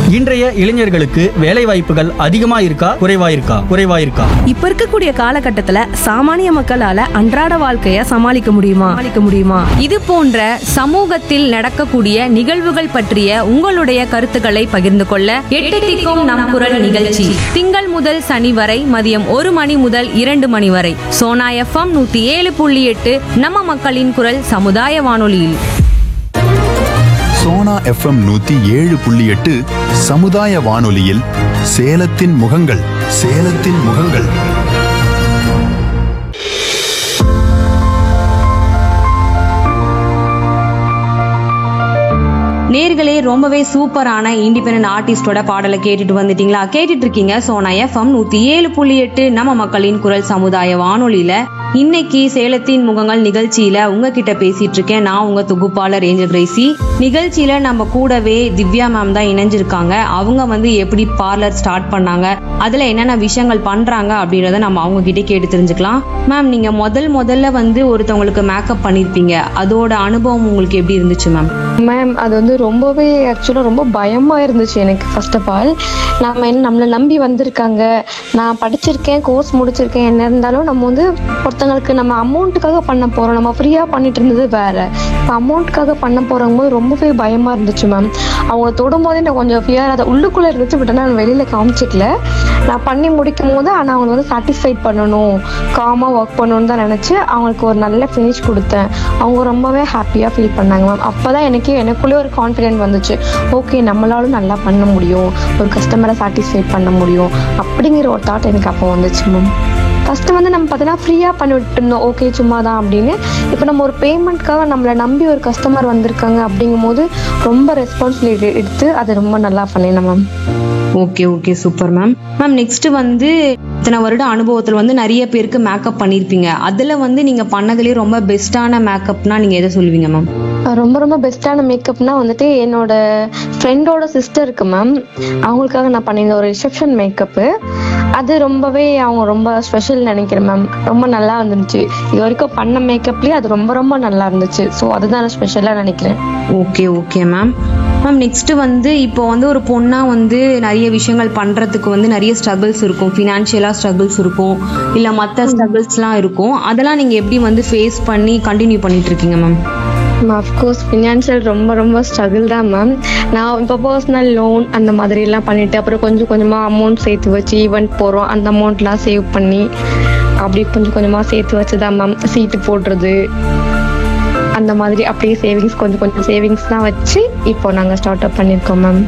இன்றைய இளைஞர்களுக்கு வேலை வாய்ப்புகள் அதிகமா இருக்கா குறைவா இருக்கா குறைவா இருக்கா இப்ப இருக்கக்கூடிய காலகட்டத்துல சாமானிய மக்களால அன்றாட வாழ்க்கைய சமாளிக்க முடியுமா சமாளிக்க முடியுமா இது போன்ற சமூகத்தில் நடக்கக்கூடிய நிகழ்வுகள் பற்றிய உங்களுடைய கருத்துக்களை பகிர்ந்து கொள்ள எட்டு திக்கும் நம் குரல் நிகழ்ச்சி திங்கள் முதல் சனி வரை மதியம் ஒரு மணி முதல் இரண்டு மணி வரை சோனா எஃப்எம் நூத்தி ஏழு புள்ளி எட்டு நம்ம மக்களின் குரல் சமுதாய வானொலியில் சோனா எஃப்எம் நூத்தி ஏழு புள்ளி எட்டு சமுதாய வானொலியில் சேலத்தின் முகங்கள் சேலத்தின் முகங்கள் நேர்களே ரொம்பவே சூப்பரான இண்டிபெண்டன்ட் ஆர்டிஸ்டோட பாடலை கேட்டுட்டு வந்துட்டீங்களா கேட்டுட்டு இருக்கீங்க சோனா எஃப்எம் நூத்தி ஏழு புள்ளி எட்டு நம்ம மக்களின் குரல் சமுதாய வானொலியில இன்னைக்கு சேலத்தின் முகங்கள் நிகழ்ச்சியில உங்ககிட்ட பேசிட்டு இருக்கேன் நான் உங்க தொகுப்பாளர் ஏஞ்சல் கிரேசி நிகழ்ச்சியில நம்ம கூடவே திவ்யா மேம் தான் இணைஞ்சிருக்காங்க அவங்க வந்து எப்படி பார்லர் ஸ்டார்ட் பண்ணாங்க அதுல என்னென்ன விஷயங்கள் பண்றாங்க அப்படின்றத நம்ம அவங்க கிட்டே கேட்டு தெரிஞ்சுக்கலாம் மேம் நீங்க முதல் முதல்ல வந்து ஒருத்தவங்களுக்கு மேக்கப் பண்ணிருப்பீங்க அதோட அனுபவம் உங்களுக்கு எப்படி இருந்துச்சு மேம் மேம் அது வந்து ரொம்பவே ஆக்சுவலாக ரொம்ப பயமாக இருந்துச்சு எனக்கு ஃபர்ஸ்ட் ஆஃப் ஆல் நம்ம என்ன நம்மளை நம்பி வந்திருக்காங்க நான் படிச்சிருக்கேன் கோர்ஸ் முடிச்சிருக்கேன் என்ன இருந்தாலும் நம்ம வந்து ஒருத்தங்களுக்கு நம்ம அமௌண்ட்டுக்காக பண்ண போகிறோம் நம்ம ஃப்ரீயாக பண்ணிட்டு இருந்தது வேற இப்போ அமௌண்ட்டுக்காக பண்ண போகிறவங்க போது ரொம்பவே பயமாக இருந்துச்சு மேம் அவங்க தொடும்போதே நான் கொஞ்சம் ஃபியர் அதை உள்ளுக்குள்ளே இருந்துச்சு பட் ஆனால் வெளியில் காமிச்சிக்கல நான் பண்ணி முடிக்கும் போது ஆனால் அவங்களை வந்து சாட்டிஸ்ஃபைட் பண்ணணும் காமாக ஒர்க் பண்ணணும்னு தான் நினச்சி அவங்களுக்கு ஒரு நல்ல ஃபினிஷ் கொடுத்தேன் அவங்க ரொம்பவே ஹாப்பியாக ஃபீல் பண்ணாங்க மேம் அப்போ தான் எனக்கு எனக்குள்ளே ஒரு கான்ஃபிடென்ட் வந்துச்சு ஓகே நம்மளாலும் நல்லா பண்ண முடியும் ஒரு கஸ்டமரை சாட்டிஸ்ஃபைட் பண்ண முடியும் அப்படிங்கிற ஒரு தாட் எனக்கு அப்போ வந்துச்சு மேம் ஃபஸ்ட்டு வந்து நம்ம பார்த்தீங்கன்னா ஃப்ரீயாக பண்ணி விட்டு இருந்தோம் ஓகே சும்மா தான் அப்படின்னு இப்போ நம்ம ஒரு பேமெண்ட்காக நம்மளை நம்பி ஒரு கஸ்டமர் வந்திருக்காங்க அப்படிங்கும்போது ரொம்ப ரெஸ்பான்சிபிலிட்டி எடுத்து அதை ரொம்ப நல்லா பண்ணினேன் ma'am okay okay super ma'am ma'am next வந்து இத்தனை வருட அனுபவத்தில் வந்து நிறைய பேருக்கு மேக்கப் பண்ணியிருப்பீங்க அதில் வந்து நீங்கள் பண்ணதுலேயே ரொம்ப பெஸ்ட்டான மேக்கப்னா நீங்கள் எதை சொல்லுவீங்க மேம் ரொம்ப ரொம்ப பெஸ்ட்டான மேக்கப்னா வந்துட்டு என்னோட ஃப்ரெண்டோட சிஸ்டருக்கு மேம் அவங்களுக்காக நான் பண்ணியிருந்த ஒரு ரிசப்ஷன் மேக்கப்பு அது ரொம்பவே அவங்க ரொம்ப ஸ்பெஷல் நினைக்கிறேன் மேம் ரொம்ப நல்லா இருந்துச்சு இது வரைக்கும் பண்ண மேக்கப்லேயே அது ரொம்ப ரொம்ப நல்லா இருந்துச்சு ஸோ அதுதான் நான் ஸ்பெஷலாக நினைக்கிறேன் okay okay ma'am ma'am next வந்து இப்போ வந்து ஒரு பொண்ணா வந்து நிறைய விஷயங்கள் பண்றதுக்கு வந்து நிறைய ஸ்ட்ரகிள்ஸ் இருக்கும் ஃபினான்ஷியலாக ஸ்ட்ரகிள்ஸ் இருக்கும் இல்லை மற்ற ஸ்ட்ரகிள்ஸ்லாம் இருக்கும் அதெல்லாம் நீங்கள் எப்படி வந்து ஃபேஸ் பண்ணி கண்டினியூ பண்ணிட்டு இருக்கீங்க மேம் அஃப்கோர்ஸ் ஃபினான்ஷியல் ரொம்ப ரொம்ப ஸ்ட்ரகிள் தான் மேம் நான் இப்போ பர்சனல் லோன் அந்த மாதிரி எல்லாம் பண்ணிட்டு அப்புறம் கொஞ்சம் கொஞ்சமாக அமௌண்ட் சேர்த்து வச்சு ஈவெண்ட் போகிறோம் அந்த அமௌண்ட்லாம் சேவ் பண்ணி அப்படி கொஞ்சம் கொஞ்சமாக சேர்த்து வச்சு தான் மேம் சீட்டு போடுறது அந்த மாதிரி அப்படியே சேவிங்ஸ் கொஞ்சம் கொஞ்சம் சேவிங்ஸ்லாம் வச்சு இப்போ நாங்கள் ஸ்டார்ட் அப் பண்ணியிருக்கோம் மேம்